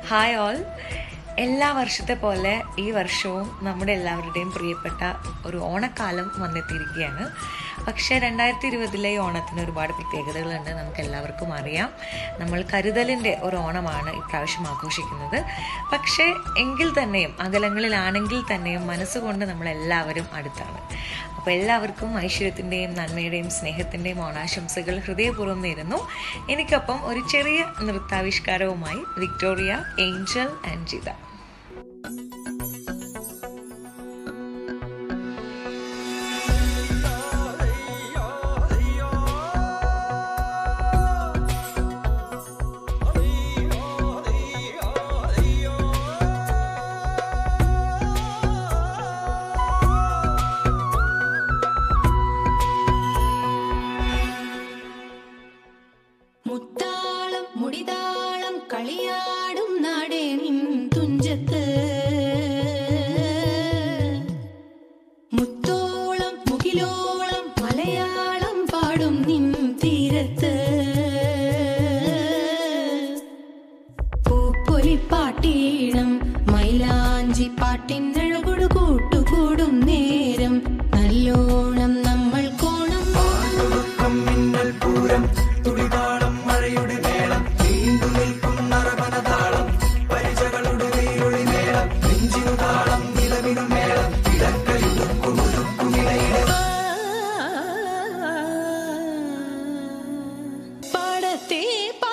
hi all എല്ലാ വർഷത്തെ പോലെ ഈ വർഷവും നമ്മുടെ എല്ലാവരുടെയും പ്രിയപ്പെട്ട ഒരു ഓണക്കാലം വന്നെത്തിയിരിക്കുകയാണ് പക്ഷേ രണ്ടായിരത്തി ഇരുപതിലെ ഈ ഓണത്തിന് ഒരുപാട് പ്രത്യേകതകളുണ്ട് നമുക്ക് എല്ലാവർക്കും അറിയാം നമ്മൾ കരുതലിൻ്റെ ഒരു ഓണമാണ് ഇപ്രാവശ്യം ആഘോഷിക്കുന്നത് പക്ഷേ എങ്കിൽ തന്നെയും അകലങ്ങളിലാണെങ്കിൽ തന്നെയും മനസ്സുകൊണ്ട് നമ്മളെല്ലാവരും അടുത്താണ് അപ്പോൾ എല്ലാവർക്കും ഐശ്വര്യത്തിൻ്റെയും നന്മയുടെയും സ്നേഹത്തിൻ്റെയും ഓണാശംസകൾ ഹൃദയപൂർവ്വം നേരുന്നു എനിക്കൊപ്പം ഒരു ചെറിയ നൃത്താവിഷ്കാരവുമായി വിക്ടോറിയ ഏഞ്ചൽ ആൻഡ് ജിത മുത്താളം മുടിതാളം കളിയാടും നാടേ നിൻ തുഞ്ചത്ത് മുത്തോളം മുകിലോളം മലയാളം പാടും നിൻ തീരത്ത് പൂപ്പൊലിപ്പാട്ടീണം മൈലാഞ്ചി പാട്ടിനഴകൊടു കൂട്ടുകൂടും നേരം നല്ലോണം നമ്മൾ കോണം പാടത്തെ